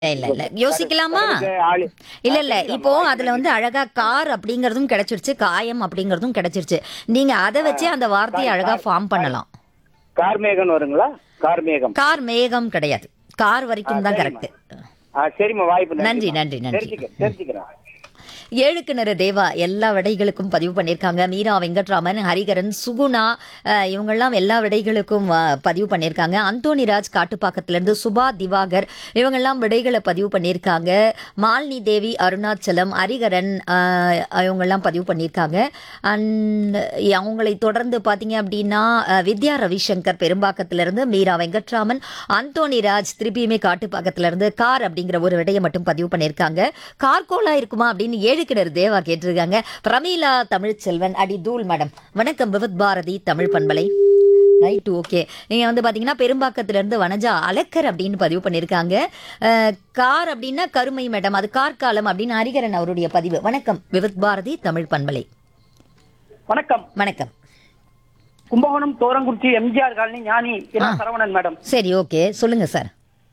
இல்ல இல்ல யோசிக்கலாமா அதுக்கு ஆளு இல்ல இல்ல இப்போ அதுல வந்து அழகா கார் அப்படிங்கறதும் கிடைச்சிருச்சு காயம் அப்படிங்கறதும் கிடைச்சிருச்சு நீங்க அதை வச்சே அந்த வார்த்தையை அழகா ஃபார்ம் பண்ணலாம் கார்மேகன் வருங்களா கார்மேகம் கார் மேகம் கிடையாது கார் வரைக்கும் தான் கரெக்ட் ஆ சரிம்மா வாய்ப்பு நன்றி, நன்றி, நன்றி. தெரிஞ்சுக்க தெரிஞ்சுக்கிறேன் ஏழுக்கு நிற தேவா எல்லா விடைகளுக்கும் பதிவு பண்ணியிருக்காங்க மீரா வெங்கட்ராமன் ஹரிகரன் சுகுணா அஹ், இவங்கெல்லாம் எல்லா விடைகளுக்கும் அஹ், பதிவு பண்ணியிருக்காங்க அந்தோணிராஜ் காட்டுப்பாக்கத்திலிருந்து சுபா திவாகர் இவங்கெல்லாம் விடைகளை பதிவு பண்ணியிருக்காங்க மாலினி தேவி அருணாச்சலம் ஹரிகரன் அஹ், இவங்கெல்லாம் பதிவு பண்ணியிருக்காங்க அண்ட் அவங்களை தொடர்ந்து பார்த்தீங்க அப்படின்னா அஹ், வித்யா ரவிசங்கர் பெரும்பாக்கத்திலிருந்து மீரா வெங்கட்ராமன் அந்தோணிராஜ் திருப்பியுமே காட்டுப்பாக்கத்திலிருந்து கார் அப்படிங்கிற ஒரு விடையை மட்டும் பதிவு பண்ணியிருக்காங்க கார்கோலா இருக்குமா அப்படின்னு ஏழு கிணறு தேவா கேட்டிருக்காங்க பிரமீளா தமிழ்ச்செல்வன் அடி தூள் மேடம் வணக்கம் விவத் பாரதி தமிழ் பண்பலை ரைட் ஓகே நீங்க வந்து பாத்தீங்கன்னா பெரும்பாக்கத்துல இருந்து வனஜா அலக்கர் அப்படின்னு பதிவு பண்ணியிருக்காங்க அஹ், கார் அப்படின்னா கருமை மேடம் அது கார்காலம் அப்படின்னு ஹரிகரன் அவருடைய பதிவு வணக்கம் விவத் பாரதி தமிழ் பண்பலை வணக்கம் வணக்கம் கும்பகோணம் தோரங்குறிச்சி எம்ஜிஆர் காலனி ஞானி இரா சரவணன் மேடம் சரி ஓகே சொல்லுங்க சார்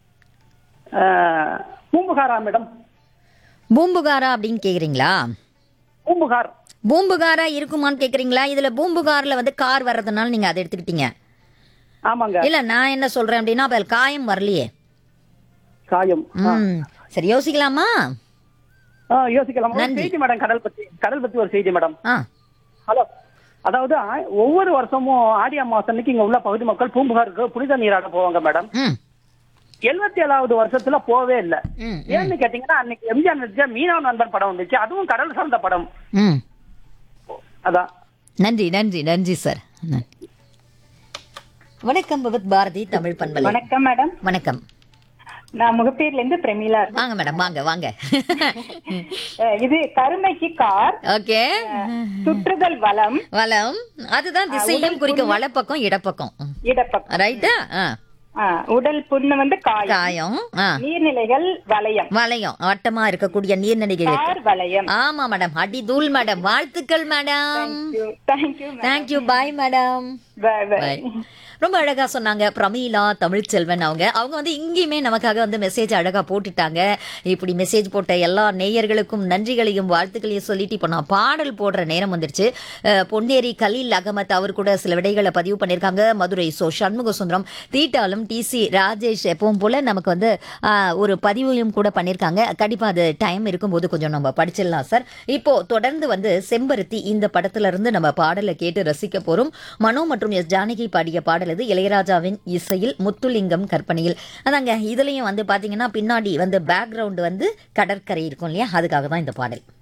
அஹ், பூம்புகாரா மேடம் பூம்புகாரா அப்படின்னு கேக்குறீங்களா பூம்புகார் பூம்புகாரா இருக்குமான்னு கேக்குறீங்களா இதுல பூம்புகார்ல வந்து கார் வர்றதுனால நீங்க அதை எடுத்துக்கிட்டீங்க ஆமாங்க இல்ல நான் என்ன சொல்றேன் அப்படின்னா அப்ப அதுல காயம் வரலையே காயம் ம் சரி யோசிக்கலாமா ஆ, யோசிக்கலாம் ஒரு நன்றி. செய்தி மேடம் கடல் பத்தி கடல் பத்தி ஒரு செய்தி மேடம் ஆ ஹலோ அதாவது ஆ- ஒவ்வொரு வருஷமும் ஆடி அமாவாசை அன்னைக்கு இங்க உள்ள பகுதி மக்கள் பூம்புகாருக்கு புனித நீராட போவாங்க மேடம் ம் எழுபத்தி ஏழாவது வருஷத்துல போவே இல்ல ம் ஏன்னு கேட்டீங்கன்னா அன்னைக்கு எம்ஜிஆர் நடிச்ச மீனா நண்பன் படம் வந்துச்சு அதுவும் கடல் சார்ந்த படம் ம் அதான் நன்றி நன்றி நன்றி சார் நன்றி. வணக்கம் பகத் பாரதி தமிழ் பண்பலை வணக்கம் மேடம் வணக்கம் நான் முகப்பேர்ல இருந்து பிரமிளா வாங்க மேடம் வாங்க வாங்க அஹ் இது கருமைக்கு கார் ஓகே சுற்றுதல் வளம் வலம் அதுதான் திசையும் குறிக்கும் வலப்பக்கம் இடப்பக்கம் இடப்பக்கம் ரைட்டா ஆ அஹ் உடல் புண்ணு வந்து காயம் காயம் ஆ நீர்நிலைகள் வளையம் வளையம் வட்டமா இருக்கக்கூடிய நீர்நிலைகள் கார் வளையம் ஆமா மேடம் அடி தூள் மேடம் வாழ்த்துக்கள் madam thank you thank you bye madam bye ரொம்ப அழகா சொன்னாங்க பிரமீளா தமிழ்ச்செல்வன் அவங்க அவங்க வந்து இங்கேயுமே நமக்காக வந்து மெசேஜ் அழகா போட்டுட்டாங்க இப்படி மெசேஜ் போட்ட எல்லா நேயர்களுக்கும் நன்றிகளையும் வாழ்த்துக்களையும் சொல்லிட்டு இப்போ நான் பாடல் போடுற நேரம் வந்துருச்சு அஹ், பொன்னேரி கலீல் அகமத் அவர் கூட சில விடைகளை பதிவு பண்ணியிருக்காங்க மதுரை சோ சண்முக சுந்தரம் தீட்டாலும் டிசி ராஜேஷ் எப்பவும் போல நமக்கு வந்து அஹ், ஒரு பதிவையும் கூட பண்ணியிருக்காங்க கண்டிப்பா அது டைம் இருக்கும்போது கொஞ்சம் நம்ம படிச்சிடலாம் சார் இப்போ தொடர்ந்து வந்து செம்பருத்தி இந்த படத்துல இருந்து நம்ம பாடலை கேட்டு ரசிக்க போறோம் மனோ மற்றும் எஸ் ஜானகி பாடிய பாடல் இது இளையராஜாவின் இசையில் முத்துலிங்கம் கற்பனையில் அதாங்க இதுலயும் வந்து பாத்தீங்கன்னா பின்னாடி வந்து பேக்ரவுண்ட் வந்து கடற்கரை இருக்கும் இல்லையா அதுக்காக தான் இந்த பாடல்